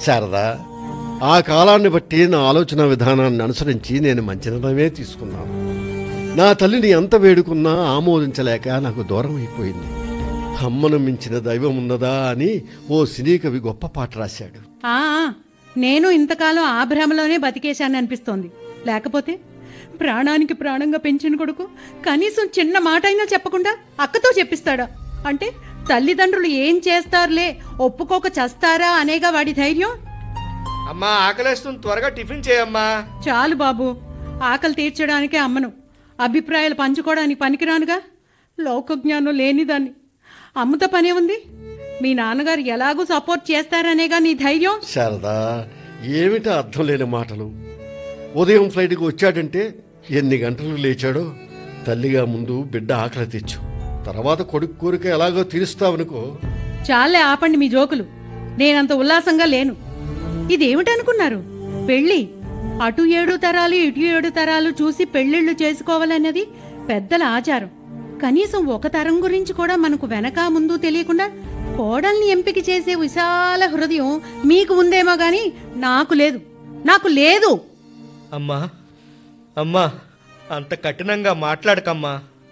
శారదా ఆ కాలాన్ని బట్టి నా ఆలోచన విధానాన్ని అనుసరించి నేను మంచి నిర్ణయమే తీసుకున్నాను నా తల్లిని ఎంత వేడుకున్నా ఆమోదించలేక నాకు దూరం అయిపోయింది అమ్మను మించిన దైవం ఉన్నదా అని ఓ సినీ కవి గొప్ప పాట రాశాడు ఆ ఆ, నేను ఇంతకాలం ఆ భ్రమలోనే బతికేశాను అనిపిస్తోంది లేకపోతే ప్రాణానికి ప్రాణంగా పెంచిన కొడుకు కనీసం చిన్న మాట అయినా చెప్పకుండా అక్కతో చెప్పిస్తాడా అంటే తల్లిదండ్రులు ఏం చేస్తారులే ఒప్పుకోక చస్తారా అనేగా వాడి ధైర్యం అమ్మా ఆకలేస్తుంది త్వరగా టిఫిన్ చేయమ్మా చాలు బాబు ఆకలి తీర్చడానికే అమ్మను అభిప్రాయాలు పంచుకోవడానికి పనికిరానుగా లోకజ్ఞానం లేనిదాన్ని అమ్మతో పనే ఉంది మీ నాన్నగారు ఎలాగూ సపోర్ట్ చేస్తారనేగా నీ ధైర్యం శారదా ఏమిటా అర్థం లేని మాటలు ఉదయం ఫ్లైట్కి వచ్చాడంటే ఎన్ని గంటలు లేచాడో తల్లిగా ముందు బిడ్డ ఆకలి తెచ్చు తర్వాత కొడుకు కోరిక ఎలాగో తీరుస్తావనుకో చాలే ఆపండి మీ జోకులు నేనంత ఉల్లాసంగా లేను ఇదేమిటనుకున్నారు పెళ్ళి అటు ఏడు తరాలు ఇటు ఏడు తరాలు చూసి పెళ్ళిళ్ళు చేసుకోవాలన్నది పెద్దల ఆచారం కనీసం ఒక తరం గురించి కూడా మనకు వెనక ముందు తెలియకుండా కోడల్ని ఎంపిక చేసే విశాల హృదయం మీకు ఉందేమో గాని నాకు లేదు నాకు లేదు అమ్మా అమ్మా అంత కఠినంగా మాట్లాడకమ్మా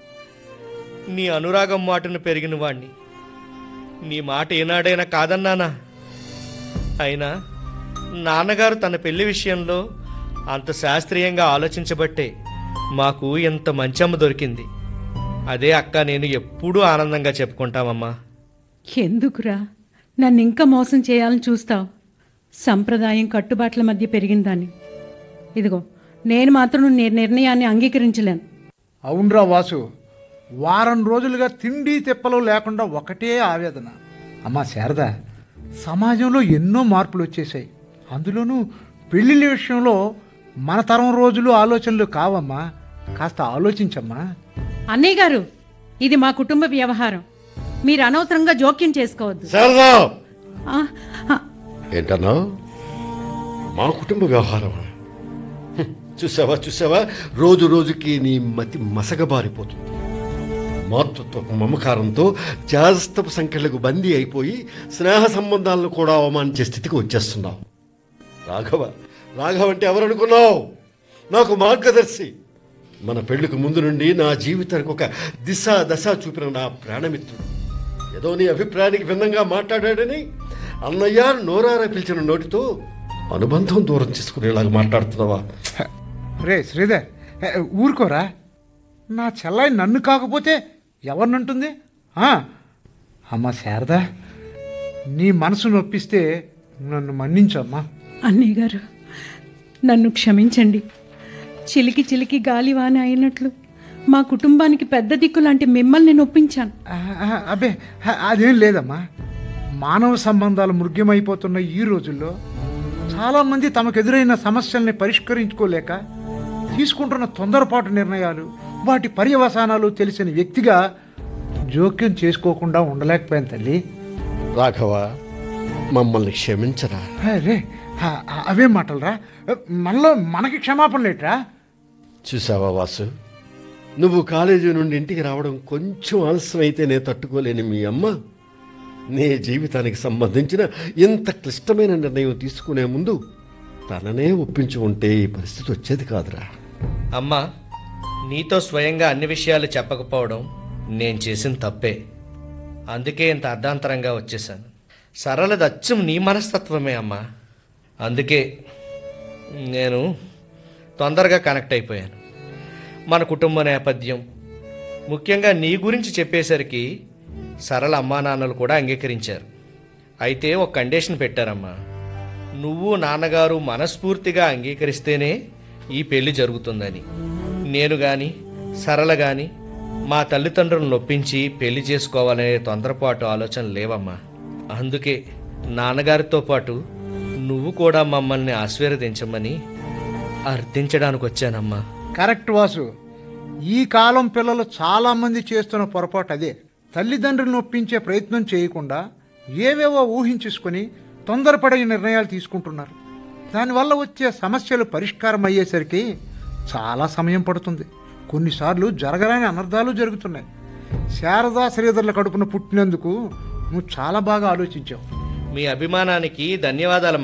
నీ అనురాగం మాటను పెరిగిన వాణ్ణి నీ మాట ఏనాడైనా కాదన్నానా అయినా నాన్నగారు తన పెళ్లి విషయంలో అంత శాస్త్రీయంగా ఆలోచించబట్టే మాకు ఇంత మంచి అమ్మ దొరికింది అదే అక్క నేను ఎప్పుడూ ఆనందంగా చెప్పుకుంటామమ్మా ఎందుకురా నన్ను ఇంకా మోసం చేయాలని చూస్తావు సంప్రదాయం కట్టుబాట్ల మధ్య పెరిగిందాన్ని ఇదిగో నేను మాత్రం నీ నిర్ణయాన్ని అంగీకరించలేను అవునరా వాసు వారం రోజులుగా తిండి తిప్పలు లేకుండా ఒకటే ఆవేదన అమ్మా శారద సమాజంలో ఎన్నో మార్పులు వచ్చేసాయి అందులోనూ పెళ్ళిళ్ళ విషయంలో మన తరం రోజులు ఆలోచనలు కావమ్మా కాస్త ఆలోచించమ్మా అన్నయ్య గారు ఇది మా కుటుంబ వ్యవహారం మీరు అనవసరంగా జోక్యం చేసుకోవద్దు శారదా ఆ, ఆ, ఏంటన్నా మా కుటుంబ వ్యవహారం చూసావా చూసావా రోజు రోజుకి నీ మతి మసగబారిపోతుంది మాతృత్వపు మమకారంతో జాస్తపు సంఖ్యలకు బందీ అయిపోయి స్నేహ సంబంధాలను కూడా అవమానించే స్థితికి వచ్చేస్తున్నావు రాఘవ రాఘవ అంటే ఎవరనుకున్నావు నాకు మార్గదర్శి మన పెళ్లికి ముందు నుండి నా జీవితానికి ఒక దిశ దశ చూపిన నా ప్రాణమిత్రుడు ఏదో నీ అభిప్రాయానికి భిన్నంగా మాట్లాడాడని అన్నయ్య నోరారా పిలిచిన నోటితో అనుబంధం దూరం చేసుకునేలాగా మాట్లాడుతున్నావా రే శ్రీధర్ ఏ, ఊరుకోరా నా చెల్లాయి నన్ను కాకపోతే ఎవరినంటుంది ఆ, అమ్మా శారద నీ మనసు నొప్పిస్తే నన్ను మన్నించమ్మా అన్నయ్య గారు నన్ను క్షమించండి చిలికి చిలికి గాలివాన అయినట్లు మా కుటుంబానికి పెద్ద దిక్కు లాంటి మిమ్మల్ని నొప్పించాను ఆ, ఆ, అబ్బే ఆ, అదేం లేదమ్మా మానవ సంబంధాలు మృగ్యమైపోతున్న ఈ రోజుల్లో చాలామంది తమకు ఎదురైన సమస్యల్ని పరిష్కరించుకోలేక తీసుకుంటున్న తొందరపాటు నిర్ణయాలు వాటి పర్యవసానాలు తెలిసిన వ్యక్తిగా జోక్యం చేసుకోకుండా ఉండలేకపోయాను తల్లి రాఘవ మమ్మల్ని క్షమించరా అరే ఆ- ఆ- అవే మాటలరా మనలో మనకి క్షమాపణ లేట్రా చూసావా వాసు నువ్వు కాలేజీ నుండి ఇంటికి రావడం కొంచెం ఆలస్యం అయితే నేను తట్టుకోలేని మీ అమ్మ నీ జీవితానికి సంబంధించిన ఇంత క్లిష్టమైన నిర్ణయం తీసుకునే ముందు తననే ఒప్పించి ఉంటే ఈ పరిస్థితి వచ్చేది కాదురా అమ్మా నీతో స్వయంగా అన్ని విషయాలు చెప్పకపోవడం నేను చేసిన తప్పే అందుకే ఇంత అర్ధాంతరంగా వచ్చేసాను సరళది అచ్చం నీ మనస్తత్వమే అమ్మా అందుకే నేను తొందరగా కనెక్ట్ అయిపోయాను మన కుటుంబ నేపథ్యం ముఖ్యంగా నీ గురించి చెప్పేసరికి సరళ అమ్మా నాన్నలు కూడా అంగీకరించారు అయితే ఒక కండిషన్ పెట్టారమ్మా నువ్వు నాన్నగారు మనస్ఫూర్తిగా అంగీకరిస్తేనే ఈ పెళ్లి జరుగుతుందని నేను గాని సరళ గాని మా తల్లిదండ్రులను నొప్పించి పెళ్లి చేసుకోవాలనే తొందరపాటు ఆలోచన లేవమ్మా అందుకే నాన్నగారితో పాటు నువ్వు కూడా మమ్మల్ని ఆశీర్వదించమని అర్థించడానికి వచ్చానమ్మా కరెక్ట్ వాసు ఈ కాలం పిల్లలు చాలామంది చేస్తున్న పొరపాటు అదే తల్లిదండ్రులను ఒప్పించే ప్రయత్నం చేయకుండా ఏవేవో ఊహించేసుకొని తొందరపడే నిర్ణయాలు తీసుకుంటున్నారు దానివల్ల వచ్చే సమస్యలు పరిష్కారం అయ్యేసరికి చాలా సమయం పడుతుంది కొన్నిసార్లు జరగరాని అనర్థాలు జరుగుతున్నాయి శారదా శ్రీధర్ల కడుపున పుట్టినందుకు నువ్వు చాలా బాగా ఆలోచించావు మీ అభిమానానికి ధన్యవాదాలు